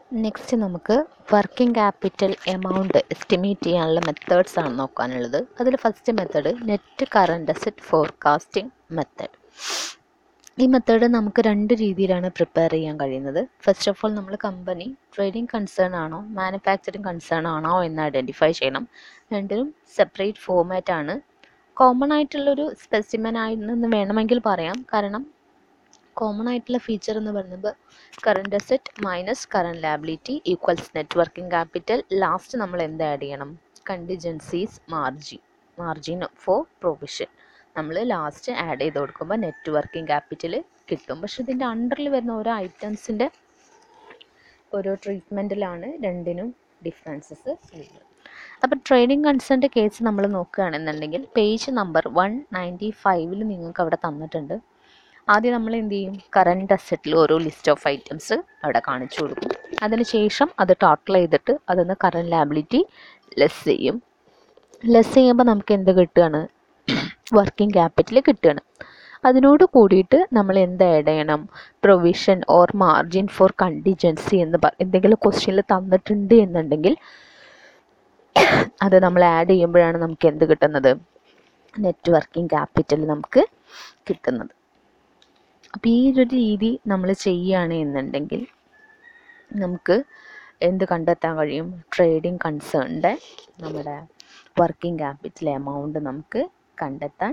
next നമുക്ക് working capital amount estimate ചെയ്യാനുള്ള methods ആണ് നോക്കാനുള്ളത് അതിൽ first method net current asset forecasting method ഈ മെത്തേഡ് നമുക്ക് രണ്ട് രീതിയിലാണ് പ്രിപ്പയർ ചെയ്യാൻ കഴിയുന്നത് ഫസ്റ്റ് ഓഫ് ഓൾ നമ്മൾ കമ്പനി ട്രേഡിംഗ് കൺസേൺ ആണോ മാനുഫാക്ചറിങ് കൺസേൺ ആണോ എന്ന് ഐഡൻറ്റിഫൈ ചെയ്യണം രണ്ടിനും സെപ്പറേറ്റ് ഫോമാറ്റ് ആണ് കോമൺ ആയിട്ടുള്ളൊരു സ്പെസിമെൻ ആയിരുന്നു വേണമെങ്കിൽ പറയാം കാരണം കോമൺ ആയിട്ടുള്ള ഫീച്ചർ എന്ന് പറയുന്നത് current asset minus current liability equals net working capital last നമ്മൾ എന്ത് ആഡ് ചെയ്യണം contingencies margin margin for provision നമ്മൾ ലാസ്റ്റ് ആഡ് ചെയ്ത് കൊടുക്കുമ്പോൾ നെറ്റ് വർക്കിംഗ് ക്യാപിറ്റൽ കിട്ടും പക്ഷെ ഇതിൻ്റെ അണ്ടറിൽ വരുന്ന ഓരോ ഐറ്റംസിൻ്റെ ഓരോ ട്രീറ്റ്മെൻറ്റിലാണ് രണ്ടിനും ഡിഫറൻസസ് വരുന്നത് അപ്പോൾ ട്രേഡിംഗ് കൺസേണിൻ്റെ കേസ് നമ്മൾ നോക്കുകയാണെന്നുണ്ടെങ്കിൽ പേജ് നമ്പർ വൺ നയൻറ്റി ഫൈവിൽ നിങ്ങൾക്ക് അവിടെ തന്നിട്ടുണ്ട് ആദ്യം നമ്മൾ എന്ത് ചെയ്യും കറണ്ട് അസറ്റിൽ ഓരോ ലിസ്റ്റ് ഓഫ് ഐറ്റംസ് അവിടെ കാണിച്ചു കൊടുക്കും അതിനുശേഷം അത് ടോട്ടൽ ചെയ്തിട്ട് അതിന്ന് കറണ്ട് ലാബിലിറ്റി ലെസ് ചെയ്യും ലെസ് ചെയ്യുമ്പോൾ നമുക്ക് എന്ത് കിട്ടുകയാണ് വർക്കിംഗ് ക്യാപിറ്റൽ കിട്ടുകയാണ് അതിനോട് കൂടിയിട്ട് നമ്മൾ എന്ത് ആഡ് ചെയ്യണം provision or margin for contingency എന്ന് പറ എന്തെങ്കിലും ക്വസ്റ്റ്യനിൽ തന്നിട്ടുണ്ട് എന്നുണ്ടെങ്കിൽ അത് നമ്മൾ ആഡ് ചെയ്യുമ്പോഴാണ് നമുക്ക് എന്ത് കിട്ടുന്നത് നെറ്റ് വർക്കിംഗ് ക്യാപിറ്റൽ നമുക്ക് കിട്ടുന്നത് അപ്പോൾ ഈ ഒരു രീതി നമ്മൾ ചെയ്യുകയാണ് എന്നുണ്ടെങ്കിൽ നമുക്ക് എന്ത് കണ്ടെത്താൻ കഴിയും ട്രേഡിംഗ് കൺസേണിൻ്റെ നമ്മുടെ വർക്കിംഗ് ക്യാപിറ്റൽ എമൗണ്ട് നമുക്ക് കണ്ടെത്താൻ